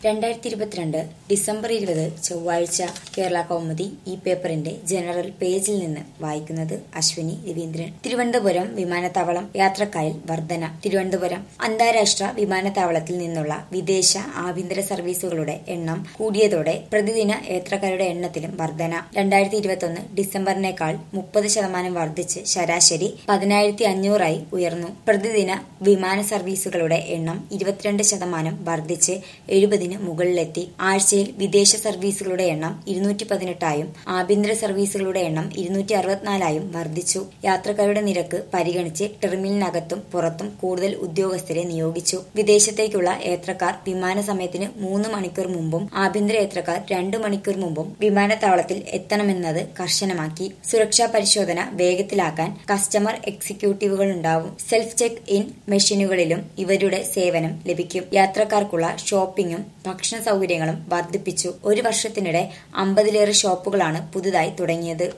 രണ്ടായിരത്തി ഇരുപത്തിരണ്ട് ഡിസംബർ ഇരുപത് ചൊവ്വാഴ്ച കേരള കൗമുദി ഈ പേപ്പറിന്റെ ജനറൽ പേജിൽ നിന്ന് വായിക്കുന്നത് അശ്വിനി രവീന്ദ്രൻ തിരുവനന്തപുരം വിമാനത്താവളം യാത്രക്കാരിൽ വർധന തിരുവനന്തപുരം അന്താരാഷ്ട്ര വിമാനത്താവളത്തിൽ നിന്നുള്ള വിദേശ ആഭ്യന്തര സർവീസുകളുടെ എണ്ണം കൂടിയതോടെ പ്രതിദിന യാത്രക്കാരുടെ എണ്ണത്തിലും വർധന രണ്ടായിരത്തി ഇരുപത്തൊന്ന് ഡിസംബറിനേക്കാൾ മുപ്പത് ശതമാനം വർദ്ധിച്ച് ശരാശരി പതിനായിരത്തി അഞ്ഞൂറായി ഉയർന്നു പ്രതിദിന വിമാന സർവീസുകളുടെ എണ്ണം ഇരുപത്തിരണ്ട് ശതമാനം വർദ്ധിച്ച് എഴുപതിന് മുകളിലെത്തി ആഴ്ചയിൽ വിദേശ സർവീസുകളുടെ എണ്ണം ഇരുന്നൂറ്റി പതിനെട്ടായും ആഭ്യന്തര സർവീസുകളുടെ എണ്ണം ഇരുന്നൂറ്റി അറുപത്തിനാലായും വർദ്ധിച്ചു യാത്രക്കാരുടെ നിരക്ക് പരിഗണിച്ച് ടെർമിനലിനകത്തും പുറത്തും കൂടുതൽ ഉദ്യോഗസ്ഥരെ നിയോഗിച്ചു വിദേശത്തേക്കുള്ള യാത്രക്കാർ വിമാന സമയത്തിന് മൂന്ന് മണിക്കൂർ മുമ്പും ആഭ്യന്തര യാത്രക്കാർ രണ്ടു മണിക്കൂർ മുമ്പും വിമാനത്താവളത്തിൽ എത്തണമെന്നത് കർശനമാക്കി സുരക്ഷാ പരിശോധന വേഗത്തിലാക്കാൻ കസ്റ്റമർ എക്സിക്യൂട്ടീവുകൾ ഉണ്ടാവും സെൽഫ് ചെക്ക് ഇൻ മെഷീനുകളിലും ഇവരുടെ സേവനം ലഭിക്കും യാത്രക്കാർക്കുള്ള ഷോപ്പിംഗും ഭക്ഷണ സൗകര്യങ്ങളും വർദ്ധിപ്പിച്ചു ഒരു വർഷത്തിനിടെ അമ്പതിലേറെ ഷോപ്പുകളാണ് പുതുതായി തുടങ്ങിയത്